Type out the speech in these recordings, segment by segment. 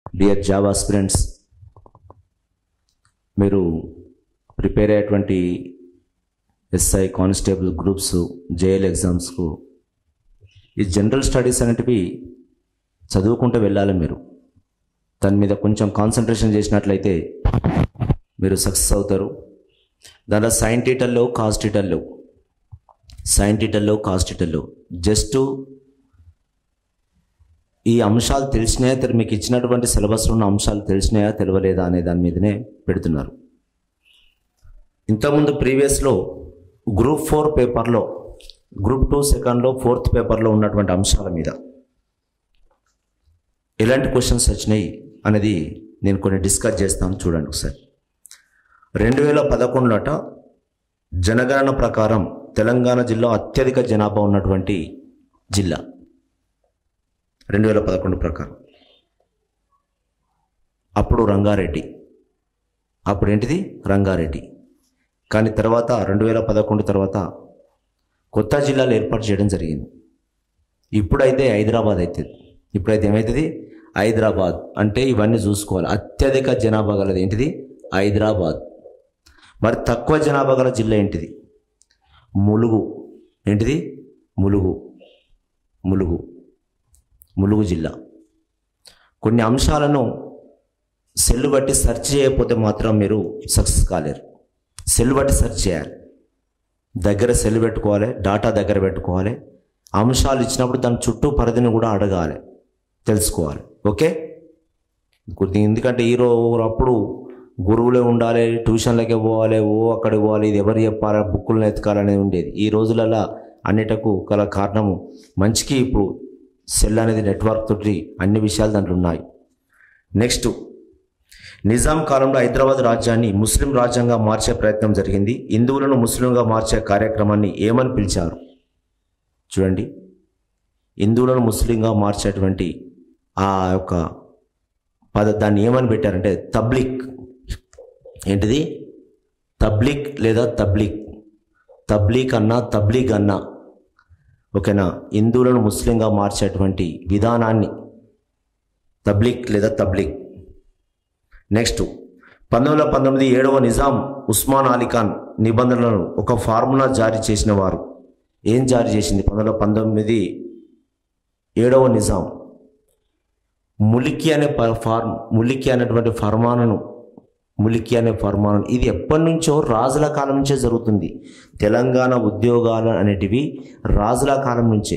Dear job aspirants మీరు prepare అయ్యేటువంటి SI constable groups JL ఎగ్జామ్స్కు ఈ జనరల్ స్టడీస్ అనేటివి చదువుకుంటూ వెళ్ళాలి మీరు దాని మీద కొంచెం కాన్సన్ట్రేషన్ చేసినట్లయితే మీరు సక్సెస్ అవుతారు దాంట్లో సైన్ టీటర్లో కాస్ టీటర్లో సైన్ టీటర్లో కాస్ టీటర్లో జస్ట్ ఈ అంశాలు తెలిసినాయా తెలు- మీకు ఇచ్చినటువంటి సిలబస్లో ఉన్న అంశాలు తెలిసినాయా తెలియలేదా అనే దాని మీదనే పెడుతున్నారు ఇంతకుముందు ప్రీవియస్లో గ్రూప్ ఫోర్ పేపర్లో గ్రూప్ టూ సెకండ్లో ఫోర్త్ పేపర్లో ఉన్నటువంటి అంశాల మీద ఎలాంటి క్వశ్చన్స్ వచ్చినాయి అనేది నేను కొన్ని డిస్కస్ చేస్తాను చూడండి ఒకసారి రెండు వేల పదకొండులట జనగణన ప్రకారం తెలంగాణ జిల్లా అత్యధిక జనాభా ఉన్నటువంటి జిల్లా రెండు వేల పదకొండు ప్రకారం అప్పుడు రంగారెడ్డి అప్పుడు ఏంటిది రంగారెడ్డి కానీ తర్వాత రెండు వేల పదకొండు తర్వాత కొత్త జిల్లాలు ఏర్పాటు చేయడం జరిగింది ఇప్పుడైతే హైదరాబాద్ అవుతుంది ఇప్పుడైతే ఏమవుతుంది హైదరాబాద్ అంటే ఇవన్నీ చూసుకోవాలి అత్యధిక జనాభా గలది ఏంటిది హైదరాబాద్ మరి తక్కువ జనాభా గల జిల్లా ఏంటిది ములుగు ఏంటిది ములుగు ములుగు ములుగు జిల్లా కొన్ని అంశాలను సెల్ బట్టి సెర్చ్ చేయకపోతే మాత్రం మీరు సక్సెస్ కాలేరు సెల్ బట్టి సెర్చ్ చేయాలి దగ్గర సెల్ పెట్టుకోవాలి డాటా దగ్గర పెట్టుకోవాలి అంశాలు ఇచ్చినప్పుడు దాని చుట్టూ పరిధిని కూడా అడగాలి తెలుసుకోవాలి ఓకే కొద్ది- ఎందుకంటే ఈ రోజు అప్పుడు గురువులే ఉండాలి ట్యూషన్లకే పోవాలి ఓ అక్కడికి పోవాలి ఇది ఎవరు చెప్పాలి బుక్కులను ఎత్తుకాలనేది ఉండేది ఈ రోజులలో అన్నిటకు గల కారణము మంచికి ఇప్పుడు సెల్ అనేది నెట్వర్క్ తోటి అన్ని విషయాలు దాంట్లో ఉన్నాయి నెక్స్ట్ నిజాం కాలంలో హైదరాబాద్ రాజ్యాన్ని ముస్లిం రాజ్యంగా మార్చే ప్రయత్నం జరిగింది హిందువులను ముస్లింగా మార్చే కార్యక్రమాన్ని ఏమని పిలిచారు చూడండి హిందువులను ముస్లింగా మార్చేటువంటి ఆ యొక్క పద దాన్ని ఏమని పెట్టారంటే తబ్లిక్ ఏంటిది తబ్లిక్ లేదా తబ్లిక్ తబ్లీక్ అన్నా తబ్లీగ్ అన్నా ఓకేనా హిందువులను ముస్లింగా మార్చేటువంటి విధానాన్ని తబ్లిక్ లేదా తబ్లిక్ నెక్స్ట్ పంతొమ్మిది వందల పంతొమ్మిది ఏడవ నిజాం ఉస్మాన్ అలీ ఖాన్ నిబంధనలను ఒక ఫార్ములా జారీ చేసిన వారు ఏం జారీ చేసింది పంతొమ్మిది వందల పంతొమ్మిది ఏడవ నిజాం ములికి అనే ప- ఫార్మ్ ములికి అనేటువంటి ఫర్మానను ములికి అనే ఫర్మానం ఇది ఎప్పటి నుంచో రాజుల కాలం నుంచే జరుగుతుంది తెలంగాణ ఉద్యోగాలు అనేటివి రాజుల కాలం నుంచే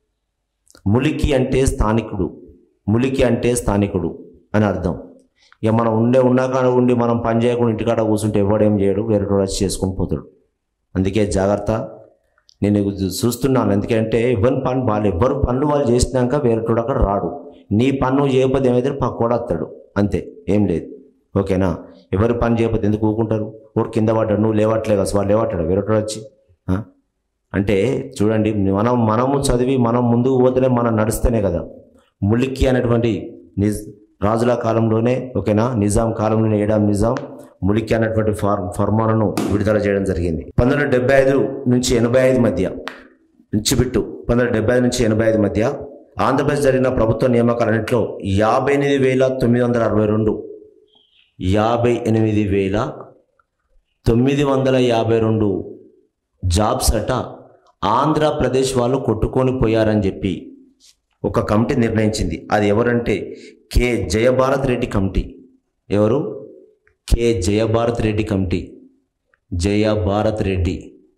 ములికి అంటే స్థానికుడు ములికి అంటే స్థానికుడు అని అర్థం ఇక మనం ఉండే ఉన్నాక ఉండి మనం పని చేయకుండా ఇంటికాడ కూర్చుంటే ఎవడేం చేయడు వేరే వచ్చి చేసుకొని పోతాడు అందుకే జాగ్రత్త నేను ఇది చూస్తున్నాను ఎందుకంటే ఎవరి పని వాళ్ళు ఎవరు పనులు వాళ్ళు చేసినాక వేరేటోడు అక్కడ రాడు నీ పన్ను చేయకపోతే ఏమైతే పక్కోడు వస్తాడు అంతే ఏం లేదు ఓకేనా ఎవరి పని చేయకపోతే ఎందుకు ఊకుంటారు వాడు కింద పడ్డాడు నువ్వు లేవట్లేదు అసలు వాడు లేవట్టాడు వేరేటోడు వచ్చి ఆ? అంటే చూడండి మనం మనము చదివి మనం ముందుకు పోతేనే మనం నడుస్తేనే కదా ములికి అనేటువంటి నిజ్ రాజుల కాలంలోనే ఓకేనా నిజాం కాలంలోనే ఏడాం నిజాం ములికి అనేటువంటి ఫార్ ఫర్మాలను విడుదల చేయడం జరిగింది పంతొమ్మిది వందల డెబ్బై ఐదు నుంచి ఎనభై ఐదు మధ్య నుంచి బిట్టు పంతొమ్మిది వందల డెబ్బై ఐదు నుంచి ఎనభై ఐదు మధ్య ఆంధ్రప్రదేశ్ జరిగిన ప్రభుత్వ నియామకాలన్నింటిలో యాభై ఎనిమిది వేల తొమ్మిది వందల అరవై రెండు యాభై ఎనిమిది వేల తొమ్మిది వందల యాభై రెండు జాబ్స్ అట ఆంధ్రప్రదేశ్ వాళ్ళు కొట్టుకొని పోయారని చెప్పి ఒక కమిటీ నిర్ణయించింది అది ఎవరంటే కె జయభారత్ రెడ్డి కమిటీ ఎవరు K Jayabharat Reddy committee Jayabharat Reddy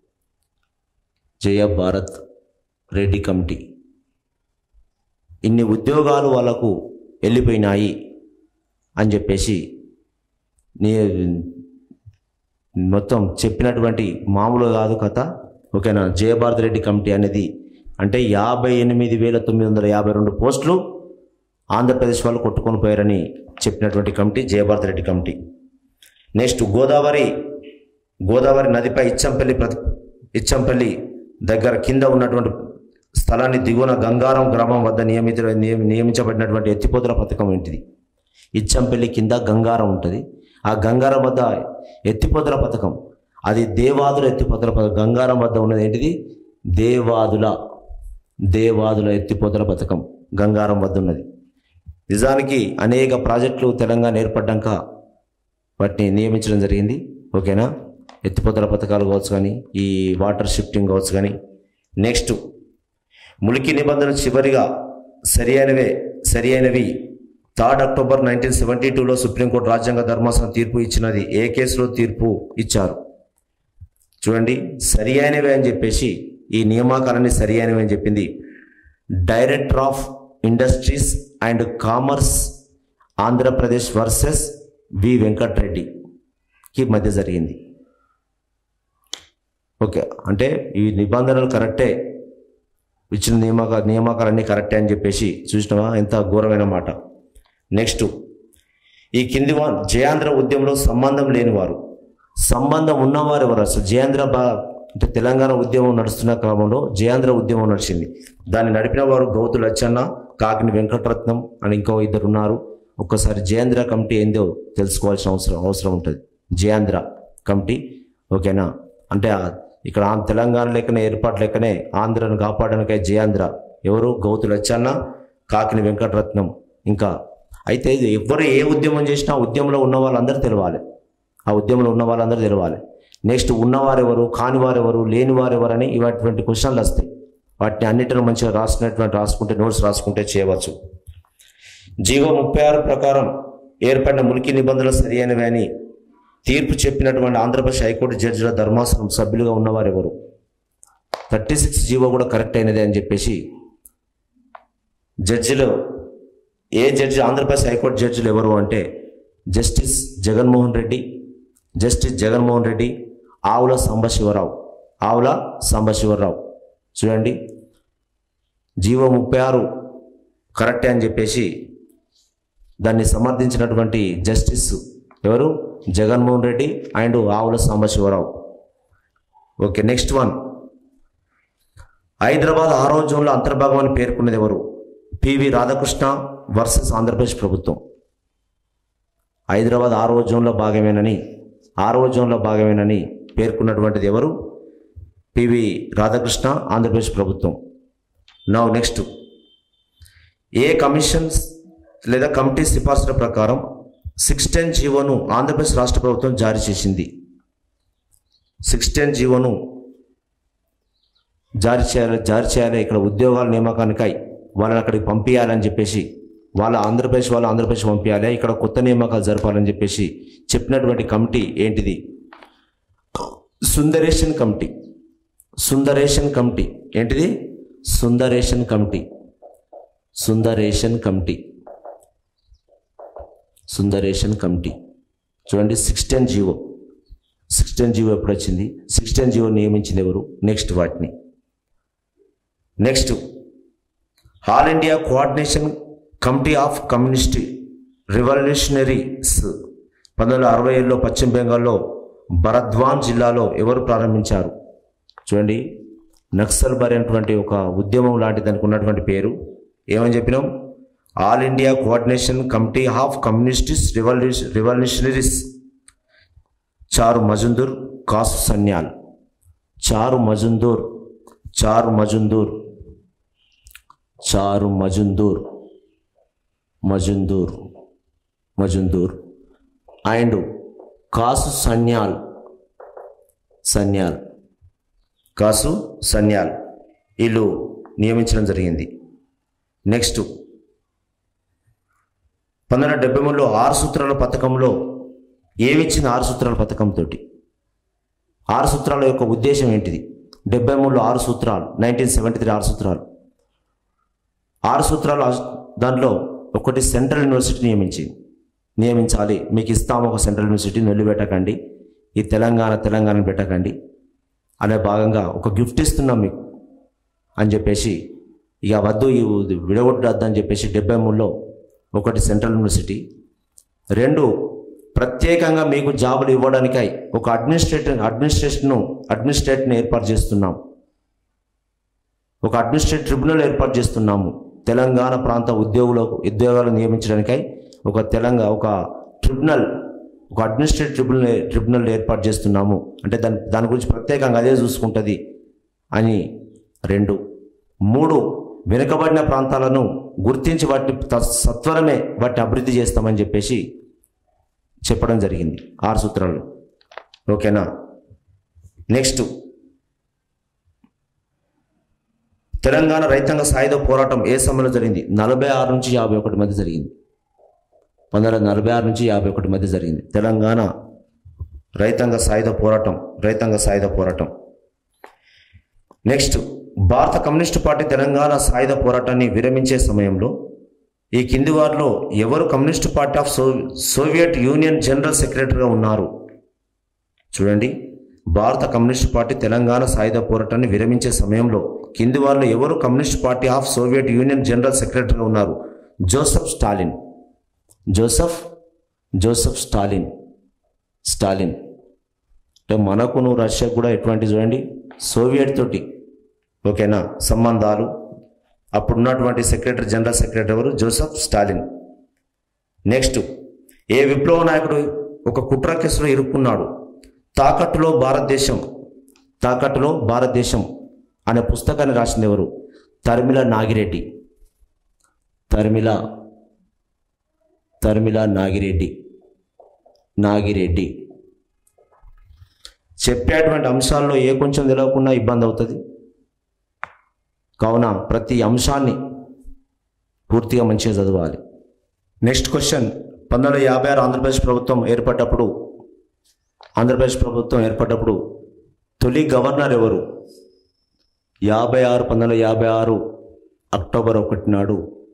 Jayabharat Reddy committee ఇన్ని ఉద్యోగాలు వాళ్ళకు వెళ్ళిపోయినాయి అని చెప్పేసి నీ మొత్తం చెప్పినటువంటి మామూలు కాదు కథ ఓకేనా జయభారత్ రెడ్డి కమిటీ అనేది అంటే యాభై ఎనిమిది వేల తొమ్మిది వందల యాభై రెండు పోస్టులు ఆంధ్రప్రదేశ్ వాళ్ళు కొట్టుకొని పోయారని చెప్పినటువంటి committee Jayabharat Reddy committee next Godavari Godavari నదిపై ఇచ్చంపల్లి ప్రతి ఇచ్చంపల్లి దగ్గర కింద ఉన్నటువంటి స్థలాన్ని దిగువన గంగారం గ్రామం వద్ద నియమిత నియమి- నియమించబడినటువంటి ఎత్తిపోతల పథకం ఏంటిది ఇచ్చంపల్లి కింద గంగారం ఉంటుంది ఆ గంగారం వద్ద ఎత్తిపోతల పథకం అది దేవాదుల ఎత్తిపోతల పథకం గంగారం వద్ద ఉన్నది ఏంటిది దేవాదుల దేవాదుల ఎత్తిపోతల పథకం గంగారం వద్ద ఉన్నది నిజానికి అనేక ప్రాజెక్టులు తెలంగాణ ఏర్పడ్డాక వాటిని నియమించడం జరిగింది ఓకేనా ఎత్తిపోతల పథకాలు కావచ్చు కానీ ఈ వాటర్ షిఫ్టింగ్ కావచ్చు కానీ నెక్స్ట్ ములికి నిబంధనలు చివరిగా సరి అయినవే సరి అయినవి థర్డ్ అక్టోబర్ నైన్టీన్ సెవెంటీ టూలో సుప్రీంకోర్టు రాజ్యాంగ ధర్మాసనం తీర్పు ఇచ్చినది ఏ కేసులో తీర్పు ఇచ్చారు చూడండి సరి అయినవే అని చెప్పేసి ఈ నియామకాలన్నీ సరి అయినవి అని చెప్పింది director of industries and commerce Andhra Pradesh versus V వెంకట్రెడ్డికి మధ్య జరిగింది ఓకే అంటే ఈ నిబంధనలు కరెక్టే ఇచ్చిన నియామక నియామకాలన్నీ కరెక్టే అని చెప్పేసి చూసినావా ఎంత ఘోరమైన మాట నెక్స్ట్ ఈ కింది వా జయాంధ్ర ఉద్యమంలో సంబంధం లేనివారు సంబంధం ఉన్నవారు ఎవరు అసలు జయాంధ్ర బా అంటే తెలంగాణ ఉద్యమం నడుస్తున్న క్రమంలో జయాంధ్ర ఉద్యమం నడిచింది దాన్ని నడిపిన వారు గౌతు లచ్చన్న కాకిని వెంకటరత్నం అని ఇంకో ఇద్దరు ఉన్నారు ఒక్కసారి జయాంధ్ర కమిటీ ఏందో తెలుసుకోవాల్సిన అవసరం అవసరం ఉంటుంది జయాంధ్ర కమిటీ ఓకేనా అంటే ఆ- ఇక్కడ ఆ తెలంగాణ లెక్కనే ఏర్పాటు లెక్కనే ఆంధ్రను కాపాడడానికై జయాంధ్ర ఎవరు గౌతు లచ్చన్న కాకిని వెంకటరత్నం ఇంకా అయితే ఇది ఎవరు ఏ ఉద్యమం చేసినా ఆ ఉద్యమంలో ఉన్న వాళ్ళందరూ తెలవాలి ఆ ఉద్యమంలో ఉన్న వాళ్ళందరూ తెలవాలి నెక్స్ట్ ఉన్నవారెవరు కానివారెవరు లేనివారెవరని ఇటువంటి క్వశ్చన్లు వస్తాయి వాటిని అన్నిటిని మంచిగా రాసుకున్నటువంటి రాసుకుంటే నోట్స్ రాసుకుంటే చేయవచ్చు జీవో ముప్పై ఆరు ప్రకారం ఏర్పడిన ములికి నిబంధనలు సరియైనవి అని తీర్పు చెప్పినటువంటి ఆంధ్రప్రదేశ్ హైకోర్టు జడ్జిల ధర్మాసనం సభ్యులుగా ఉన్నవారు ఎవరు థర్టీ సిక్స్ జీవో కూడా కరెక్ట్ అయినదే అని చెప్పేసి జడ్జిలు ఏ జడ్జి ఆంధ్రప్రదేశ్ హైకోర్టు జడ్జిలు ఎవరు అంటే జస్టిస్ జగన్మోహన్ రెడ్డి జస్టిస్ జగన్మోహన్ రెడ్డి ఆవుల సాంబశివరావు ఆవుల సాంబశివరావు చూడండి జీవో ముప్పై ఆరు కరెక్టే అని చెప్పేసి దాన్ని సమర్థించినటువంటి జస్టిస్ ఎవరు Jaganmohan Reddy and Avula Sambasivarao okay next one Hyderabad ఆరో జోన్లో అంతర్భాగం అని పేర్కొన్నది ఎవరు పివి రాధాకృష్ణ వర్సెస్ ఆంధ్రప్రదేశ్ ప్రభుత్వం హైదరాబాద్ ఆరో జోన్లో భాగమేనని ఆరో జోన్లో భాగమేనని పేర్కొన్నటువంటిది ఎవరు పివి రాధాకృష్ణ ఆంధ్రప్రదేశ్ ప్రభుత్వం నౌ నెక్స్ట్ ఏ కమిషన్స్ లేదా కమిటీ సిఫార్సుల ప్రకారం సిక్స్ టెన్ జీవోను ఆంధ్రప్రదేశ్ రాష్ట్ర ప్రభుత్వం జారీ చేసింది సిక్స్ టెన్ జీవోను జారీ చేయాలి జారీ చేయాలి ఇక్కడ ఉద్యోగాల నియామకానికై వాళ్ళని అక్కడికి పంపించాలని చెప్పేసి వాళ్ళ ఆంధ్రప్రదేశ్ వాళ్ళు ఆంధ్రప్రదేశ్ పంపించాలి ఇక్కడ కొత్త నియామకాలు జరపాలని చెప్పేసి చెప్పినటువంటి కమిటీ ఏంటిది సుందరేషన్ కమిటీ సుందరేషన్ కమిటీ ఏంటిది Sundaresan committee Sundaresan committee Sundaresan committee చూడండి సిక్స్టెన్ జీవో సిక్స్టెన్ జీవో ఎప్పుడు వచ్చింది సిక్స్టెన్ జీవో నియమించింది ఎవరు నెక్స్ట్ వాటిని next all India coordination committee of communist revolutionaries పంతొమ్మిది వందల అరవై ఏడులో పశ్చిమ బెంగాల్లో భరద్వాన్ జిల్లాలో ఎవరు ప్రారంభించారు చూడండి నక్సల్ బరి అనేటువంటి ఒక ఉద్యమం లాంటి దానికి ఉన్నటువంటి పేరు ఏమని చెప్పినాం all India coordination committee of communists revolution revolutionaries Charu Majumdar Kanu Sanyal Charu Majumdar Charu Majumdar Charu Majumdar Majumdar Majumdar and Kanu Sanyal Sanyal Kanu Sanyal వీళ్ళు నియమించడం జరిగింది నెక్స్ట్ పంతొమ్మిది వందల డెబ్బై మూడులో ఆరు సూత్రాల పథకంలో ఏమిచ్చింది ఆరు సూత్రాల పథకంతో ఆరు సూత్రాల యొక్క ఉద్దేశం ఏంటిది డెబ్బై మూడులో ఆరు సూత్రాలు నైన్టీన్ సెవెంటీ త్రీ ఆరు సూత్రాలు ఆరు సూత్రాలు ఆ- దాంట్లో ఒకటి సెంట్రల్ యూనివర్సిటీ నియమించింది నియమించాలి మీకు ఇస్తాము ఒక సెంట్రల్ యూనివర్సిటీ నొల్లి పెట్టకండి ఈ తెలంగాణ తెలంగాణ పెట్టకండి అనే భాగంగా ఒక గిఫ్ట్ ఇస్తున్నాం మీకు అని చెప్పేసి ఇక వద్దు ఈ విడగొట్టద్దు అని చెప్పేసి డెబ్బై మూడులో ఒకటి సెంట్రల్ యూనివర్సిటీ రెండు ప్రత్యేకంగా మీకు జాబులు ఇవ్వడానికై ఒక అడ్మినిస్ట్రేటర్ అడ్మినిస్ట్రేషన్ను అడ్మినిస్ట్రేట్ని ఏర్పాటు చేస్తున్నాం ఒక అడ్మినిస్ట్రేటివ్ ట్రిబ్యునల్ ఏర్పాటు చేస్తున్నాము తెలంగాణ ప్రాంత ఉద్యోగులకు ఉద్యోగాలు నియమించడానికై ఒక తెలంగాణ ఒక ట్రిబ్యునల్ ఒక అడ్మినిస్ట్రేటివ్ ట్రిబ్యునల్ ట్రిబ్యునల్ ఏర్పాటు చేస్తున్నాము అంటే దాని దాని గురించి ప్రత్యేకంగా అదే చూసుకుంటుంది అని రెండు మూడు వెనుకబడిన ప్రాంతాలను గుర్తించి వాటిని త- సత్వరమే వాటిని అభివృద్ధి చేస్తామని చెప్పేసి చెప్పడం జరిగింది ఆరు సూత్రాలు ఓకేనా నెక్స్ట్ తెలంగాణ రైతాంగ సాయుధ పోరాటం ఏ సమయంలో జరిగింది నలభై ఆరు నుంచి యాభై ఒకటి మధ్య జరిగింది పంతొమ్మిది వందల నలభై ఆరు నుంచి యాభై ఒకటి మధ్య జరిగింది తెలంగాణ రైతాంగ సాయుధ పోరాటం రైతాంగ సాయుధ పోరాటం నెక్స్ట్ భారత కమ్యూనిస్టు పార్టీ తెలంగాణ సాయుధ పోరాటాన్ని విరమించే సమయంలో ఈ కింది వారిలో ఎవరు communist party of so Soviet Union general సెక్రటరీగా ఉన్నారు చూడండి భారత కమ్యూనిస్టు పార్టీ తెలంగాణ సాయుధ పోరాటాన్ని విరమించే సమయంలో కింది వారిలో ఎవరు communist party of Soviet Union general సెక్రటరీగా ఉన్నారు Joseph Stalin Joseph Joseph Stalin Stalin అంటే మనకును రష్యా కూడా ఎటువంటి చూడండి సోవియట్ తోటి ఓకేనా సంబంధాలు అప్పుడున్నటువంటి సెక్రటరీ జనరల్ సెక్రటరీ ఎవరు జోసెఫ్ స్టాలిన్ నెక్స్ట్ ఏ విప్లవ నాయకుడు ఒక కుట్ర కేసులో ఇరుక్కున్నాడు తాకట్టులో భారతదేశం తాకట్టులో భారతదేశం అనే పుస్తకాన్ని రాసింది ఎవరు తరిమిల నాగిరెడ్డి తరిమిల తరిమిల నాగిరెడ్డి నాగిరెడ్డి చెప్పేటువంటి అంశాల్లో ఏ కొంచెం తెలియకుండా ఇబ్బంది అవుతుంది కావున ప్రతి అంశాన్ని పూర్తిగా మంచిగా చదవాలి నెక్స్ట్ క్వశ్చన్ పంతొమ్మిది వందల యాభై ఆరు ఆంధ్రప్రదేశ్ ప్రభుత్వం ఏర్పడ్డప్పుడు ఆంధ్రప్రదేశ్ ప్రభుత్వం ఏర్పడ్డప్పుడు తొలి గవర్నర్ ఎవరు యాభై ఆరు పంతొమ్మిది వందల యాభై ఆరు అక్టోబర్ ఒకటి నాడు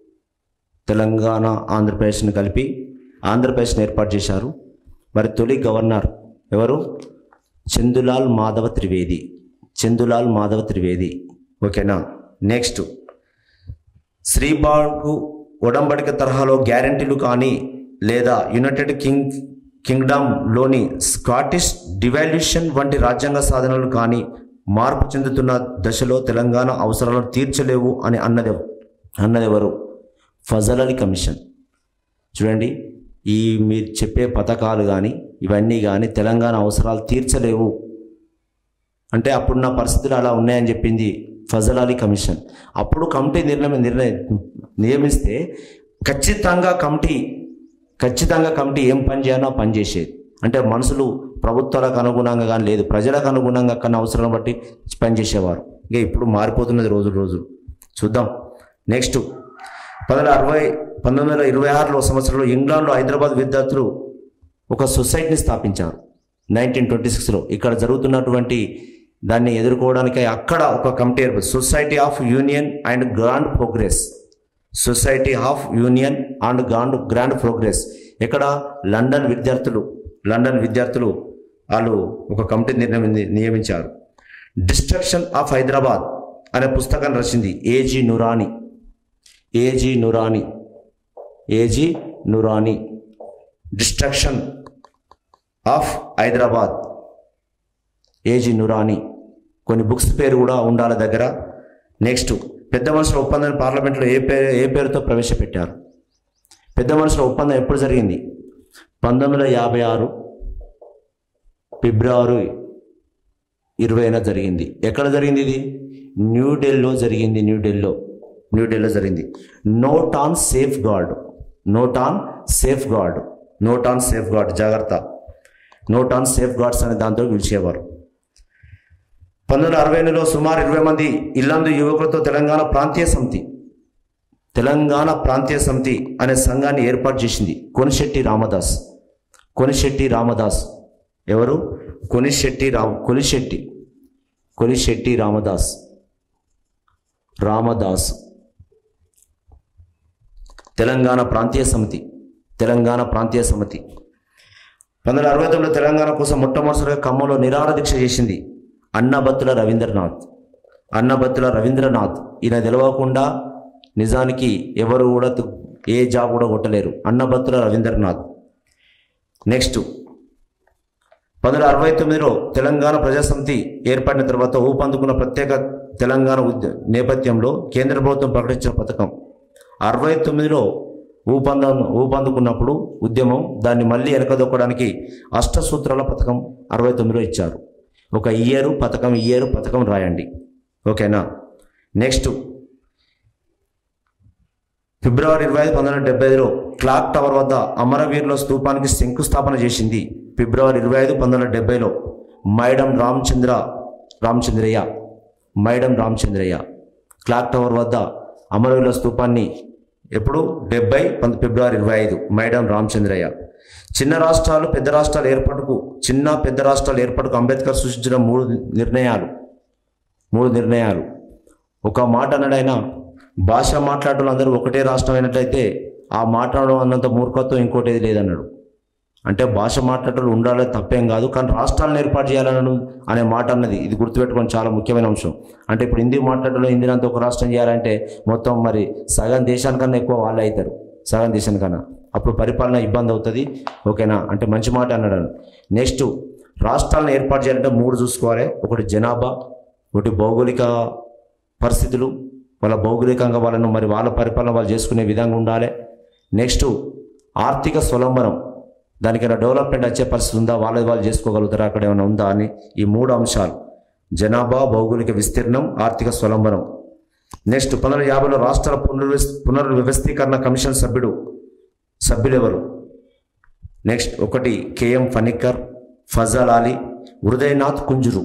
తెలంగాణ ఆంధ్రప్రదేశ్ని కలిపి ఆంధ్రప్రదేశ్ని ఏర్పాటు చేశారు మరి తొలి గవర్నర్ ఎవరు చందులాల్ మాధవ త్రివేది చందులాల్ మాధవ త్రివేది ఓకేనా నెక్స్ట్ శ్రీబాబు ఒడంబడిక తరహాలో గ్యారంటీలు కానీ లేదా యునైటెడ్ కింగ్ కింగ్డమ్లోని స్కాటిష్ డివాల్యూషన్ వంటి రాజ్యాంగ సాధనలు కానీ మార్పు చెందుతున్న దశలో తెలంగాణ అవసరాలను తీర్చలేవు అని అన్నది అన్నదెవరు ఫజల్ అలీ కమిషన్ చూడండి ఈ మీరు చెప్పే పథకాలు కానీ ఇవన్నీ కానీ తెలంగాణ అవసరాలు తీర్చలేవు అంటే అప్పుడున్న పరిస్థితులు అలా ఉన్నాయని చెప్పింది ఫజల్ అలీ కమిషన్ అప్పుడు కమిటీ నిర్ణయం నిర్ణయం నియమిస్తే ఖచ్చితంగా కమిటీ ఖచ్చితంగా కమిటీ ఏం పని చేయాలో ఆ పని చేసేది అంటే మనుషులు ప్రభుత్వాలకు అనుగుణంగా కానీ లేదు ప్రజలకు అనుగుణంగా కన్నా అవసరం బట్టి పనిచేసేవారు ఇక ఇప్పుడు మారిపోతున్నది రోజు రోజు చూద్దాం నెక్స్ట్ పంతొమ్మిది అరవై పంతొమ్మిది వందల ఇరవై ఆరులో సంవత్సరంలో ఇంగ్లాండ్లో హైదరాబాద్ విద్యార్థులు ఒక సొసైటీని స్థాపించారు నైన్టీన్ ట్వంటీ సిక్స్లో ఇక్కడ జరుగుతున్నటువంటి దాన్ని ఎదుర్కోవడానికి అక్కడ ఒక కమిటీ ఏర్పడి society of union and grand progress society of union and grand grand progress ఇక్కడ లండన్ విద్యార్థులు లండన్ విద్యార్థులు వాళ్ళు ఒక కమిటీ నిర్ణయం నియమించారు డిస్ట్రక్షన్ ఆఫ్ హైదరాబాద్ అనే పుస్తకాన్ని రచింది AG Noorani AG Noorani AG Noorani destruction of Hyderabad AG Noorani కొన్ని బుక్స్ పేరు కూడా ఉండాలి దగ్గర నెక్స్ట్ పెద్ద మనుషుల ఒప్పందం పార్లమెంట్లో ఏ పేరు ఏ పేరుతో ప్రవేశపెట్టారు పెద్ద మనుషుల ఒప్పందం ఎప్పుడు జరిగింది పంతొమ్మిది వందల యాభై ఆరు ఫిబ్రవరి ఇరవైన జరిగింది ఎక్కడ జరిగింది ఇది న్యూఢిల్లీలో జరిగింది న్యూఢిల్లీలో న్యూఢిల్లీలో జరిగింది note on safeguard note on safeguard note on safeguard జాగ్రత్త నోట్ ఆన్ సేఫ్ గార్డ్స్ అనే దాంతో పిలిచేవారు పంతొమ్మిది వందల అరవై ఎనిమిదిలో సుమారు ఇరవై మంది ఇల్లందు యువకులతో తెలంగాణ ప్రాంతీయ సమితి తెలంగాణ ప్రాంతీయ సమితి అనే సంఘాన్ని ఏర్పాటు చేసింది కొనిశెట్టి రామదాస్ కొనిశెట్టి రామదాస్ ఎవరు కొనిశెట్టి రామ్ కొలిశెట్టి కొలిశెట్టి రామదాస్ రామదాస్ తెలంగాణ ప్రాంతీయ సమితి తెలంగాణ ప్రాంతీయ సమితి పంతొమ్మిది వందల అరవై తొమ్మిదిలో తెలంగాణ కోసం మొట్టమొదటిసారిగా ఖమ్మంలో నిరాహార దీక్ష చేసింది అన్నబత్తుల రవీంద్రనాథ్ అన్నబత్తుల రవీంద్రనాథ్ ఈయన తెలవకుండా నిజానికి ఎవరు కూడా తు- ఏ జాబ్ కూడా కొట్టలేరు అన్నబత్తుల రవీంద్రనాథ్ నెక్స్ట్ పంతొమ్మిది వందల అరవై తొమ్మిదిలో తెలంగాణ ప్రజాసమితి ఏర్పడిన తర్వాత ఊపందుకున్న ప్రత్యేక తెలంగాణ ఉద్య నేపథ్యంలో కేంద్ర ప్రభుత్వం ప్రకటించిన పథకం అరవై తొమ్మిదిలో ఊపందం ఊపందుకున్నప్పుడు ఉద్యమం దాన్ని మళ్ళీ వెనకదొక్కడానికి అష్టసూత్రాల పథకం అరవై తొమ్మిదిలో ఇచ్చారు ఒక ఇయరు పథకం ఇయరు పథకం రాయండి ఓకేనా నెక్స్ట్ ఫిబ్రవరి ఇరవై ఐదు పంతొమ్మిది వందల డెబ్బై ఐదులో క్లాక్ టవర్ వద్ద అమరవీరుల స్తూపానికి శంకుస్థాపన చేసింది ఫిబ్రవరి ఇరవై ఐదు పంతొమ్మిది వందల డెబ్బైలో మైడం రామచంద్ర రామచంద్రయ్య మైడం రామచంద్రయ్య క్లాక్ టవర్ వద్ద అమరవీరుల స్తూపాన్ని ఎప్పుడు డెబ్బై పంత ఫిబ్రవరి ఇరవై ఐదు మైడం రామచంద్రయ్య చిన్న రాష్ట్రాలు పెద్ద రాష్ట్రాల ఏర్పాటుకు చిన్న పెద్ద రాష్ట్రాల ఏర్పాటుకు అంబేద్కర్ సూచించిన మూడు నిర్ణయాలు మూడు నిర్ణయాలు ఒక మాట అన్నాడైనా భాష మాట్లాడటం అందరూ ఒకటే రాష్ట్రం అయినట్లయితే ఆ మాట్లాడడం అన్నంత మూర్ఖత్వం ఇంకోటి ఏది లేదన్నాడు అంటే భాష మాట్లాడటం ఉండాలి తప్పేం కాదు కానీ రాష్ట్రాలను ఏర్పాటు చేయాలను అనే మాట అన్నది ఇది గుర్తుపెట్టుకొని చాలా ముఖ్యమైన అంశం అంటే ఇప్పుడు హిందీ మాట్లాడటంలో హిందీనంతా ఒక రాష్ట్రం చేయాలంటే మొత్తం మరి సగం దేశానికన్నా ఎక్కువ వాళ్ళే అవుతారు సగం దేశానికన్నా అప్పుడు పరిపాలన ఇబ్బంది అవుతుంది ఓకేనా అంటే మంచి మాట అన్నాడు నెక్స్ట్ రాష్ట్రాలను ఏర్పాటు చేయాలంటే మూడు చూసుకోవాలి ఒకటి జనాభా ఒకటి భౌగోళిక పరిస్థితులు వాళ్ళ భౌగోళికంగా వాళ్ళను మరి వాళ్ళ పరిపాలన వాళ్ళు చేసుకునే విధంగా ఉండాలి నెక్స్ట్ ఆర్థిక స్వలంబనం దానికైనా డెవలప్మెంట్ వచ్చే పరిస్థితి ఉందా వాళ్ళది వాళ్ళు చేసుకోగలుగుతారా అక్కడ ఏమైనా ఉందా అని ఈ మూడు అంశాలు జనాభా భౌగోళిక విస్తీర్ణం ఆర్థిక స్వలంబనం నెక్స్ట్ పంతొమ్మిది వందల యాభైలో రాష్ట్రాల పునర్వ్యవస్ పునర్వ్యవస్థీకరణ కమిషన్ సభ్యుడు సభ్యులు ఎవరు నెక్స్ట్ ఒకటి కేఎం ఫనిక్కర్ ఫజల్ అలీ హృదయనాథ్ కుంజురు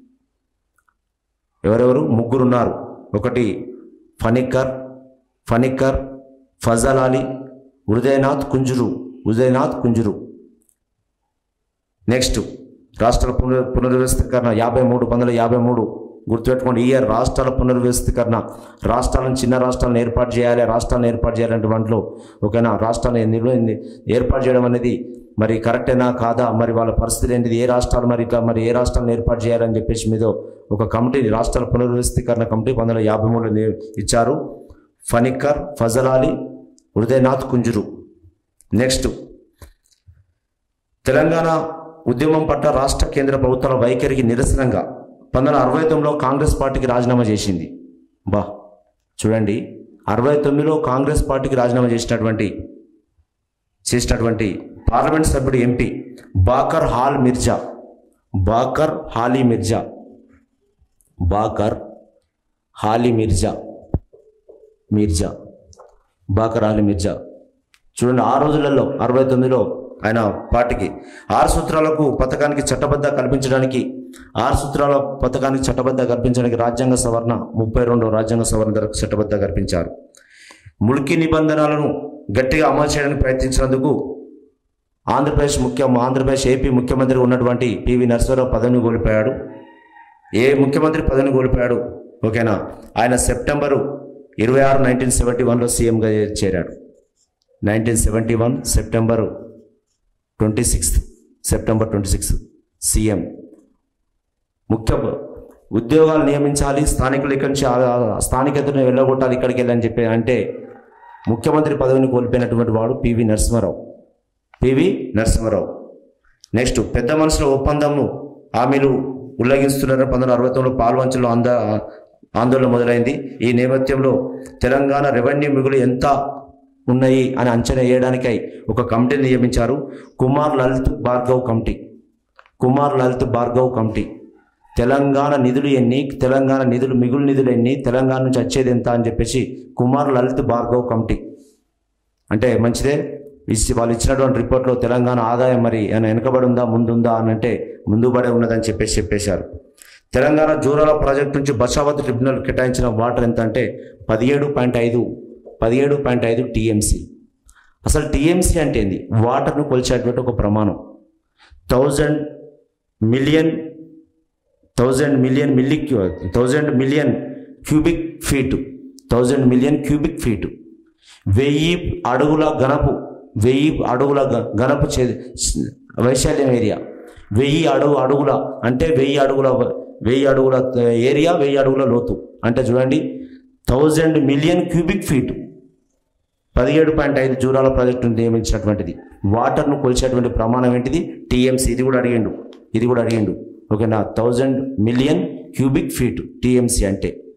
ఎవరెవరు ముగ్గురు ఉన్నారు ఒకటి ఫనిక్కర్ ఫనిక్కర్ ఫజల్ అలీ హృదయనాథ్ కుంజురు హృదయనాథ్ కుంజురు నెక్స్ట్ రాష్ట్రాల పునర్ పునర్వ్యవస్థీకరణ యాభై మూడు పంతొమ్మిది యాభై మూడు గుర్తుపెట్టుకోండి ఈ ఇయర్ రాష్ట్రాల పునర్వ్యవస్థీకరణ రాష్ట్రాలను చిన్న రాష్ట్రాలను ఏర్పాటు చేయాలి రాష్ట్రాలను ఏర్పాటు చేయాలంటే వాటిలో ఓకేనా రాష్ట్రాలను నిర్వ ఏర్పాటు చేయడం అనేది మరి కరెక్టేనా కాదా మరి వాళ్ళ పరిస్థితి ఏంటిది ఏ రాష్ట్రాలు మరి ఇట్లా మరి ఏ రాష్ట్రాలను ఏర్పాటు చేయాలని చెప్పేసి మీద ఒక కమిటీ రాష్ట్రాల పునర్వ్యవస్థీకరణ కమిటీ పంతొమ్మిది వందల యాభై మూడులో ని- ఇచ్చారు ఫనిక్కర్ ఫజల్ అలీ హృదయనాథ్ కుంజురు నెక్స్ట్ తెలంగాణ ఉద్యమం పట్ల రాష్ట్ర కేంద్ర ప్రభుత్వాల వైఖరికి నిరసనంగా పంతొమ్మిది వందల అరవై తొమ్మిదిలో కాంగ్రెస్ పార్టీకి రాజీనామా చేసింది బా చూడండి అరవై తొమ్మిదిలో కాంగ్రెస్ పార్టీకి రాజీనామా చేసినటువంటి చేసినటువంటి పార్లమెంట్ సభ్యుడు ఎంపీ బాకర్ హాల్ మిర్జా బాకర్ హాలీ మిర్జా బాకర్ హాలీ మిర్జా మిర్జా బాకర్ హాలీ మిర్జా చూడండి ఆ రోజులలో అరవై తొమ్మిదిలో ఆయన పార్టీకి ఆరు సూత్రాలకు పథకానికి చట్టబద్ధ కల్పించడానికి ఆరు సూత్రాల పథకానికి చట్టబద్ధ కల్పించడానికి రాజ్యాంగ సవరణ ముప్పై రెండో రాజ్యాంగ సవరణ ధరకు చట్టబద్ధ కల్పించారు ముల్కీ నిబంధనలను గట్టిగా అమలు చేయడానికి ప్రయత్నించినందుకు ఆంధ్రప్రదేశ్ ముఖ్య ఆంధ్రప్రదేశ్ ఏపీ ముఖ్యమంత్రి ఉన్నటువంటి పివి నరసింహరావు పదవిని కోల్పోయాడు ఏ ముఖ్యమంత్రి పదవిని కోల్పోయాడు ఓకేనా ఆయన సెప్టెంబరు ఇరవై ఆరు నైన్టీన్ సెవెంటీ వన్లో సీఎంగా చేరాడు nineteen seventy one September twenty sixth September twenty sixth CM ముఖ్య ఉద్యోగాలు నియమించాలి స్థానికులు ఇక్కడి నుంచి ఆ- ఆ స్థానికతను వెళ్ళగొట్టాలి ఇక్కడికి వెళ్ళని చెప్పి అంటే ముఖ్యమంత్రి పదవిని కోల్పోయినటువంటి వాడు P V Narasimha Rao P V Narasimha Rao next పెద్ద మనుషుల ఒప్పందంను హామీలు ఉల్లంఘిస్తున్నారని పంతొమ్మిది వందల అరవై తొమ్మిదిలో పాల్వంచలో అంద ఆందోళన మొదలైంది ఈ నేపథ్యంలో తెలంగాణ రెవెన్యూ మిగులు ఎంత ఉన్నాయి అని అంచనా వేయడానికై ఒక కమిటీని నియమించారు కుమార్ లలిత్ భార్గవ్ కమిటీ కుమార్ లలిత్ భార్గవ్ కమిటీ తెలంగాణ నిధులు ఎన్ని తెలంగాణ నిధులు మిగులు నిధులు ఎన్ని తెలంగాణ నుంచి వచ్చేది ఎంత అని చెప్పేసి కుమార్ లలిత్ భార్గవ్ కమిటీ అంటే మంచిదే ఇచ్చి వాళ్ళు ఇచ్చినటువంటి రిపోర్ట్లో తెలంగాణ ఆదాయం మరి ఏమైనా వెనకబడి ఉందా ముందుందా అని అంటే ముందు పడే ఉన్నదని చెప్పేసి చెప్పేశారు తెలంగాణ జూరాల ప్రాజెక్టు నుంచి బచావతి ట్రిబ్యునల్ కేటాయించిన వాటర్ ఎంత అంటే పదిహేడు పాయింట్ ఐదు పదిహేడు పాయింట్ ఐదు టీఎంసీ అసలు టీఎంసీ అంటే ఏంది వాటర్ను కొలిచేటువంటి ఒక ప్రమాణం thousand million thousand million milli thousand million cubic feet thousand million cubic feet వెయ్యి అడుగుల గణపు వెయ్యి అడుగుల గ- గణపు చే వైశాల్యం ఏరియా వెయ్యి అడుగు అడుగుల అంటే వెయ్యి అడుగుల వెయ్యి అడుగుల ఏరియా వెయ్యి అడుగుల లోతు అంటే చూడండి థౌజండ్ మిలియన్ క్యూబిక్ ఫీట్ పదిహేడు పాయింట్ ఐదు జూరాల ప్రాజెక్టును నియమించినటువంటిది వాటర్ను కొలిచేటువంటి ప్రమాణం ఏంటిది టీఎంసీ ఇది కూడా అడిగిండు ఇది కూడా అడిగిండు ఓకేనా thousand million cubic feet TMC అంటే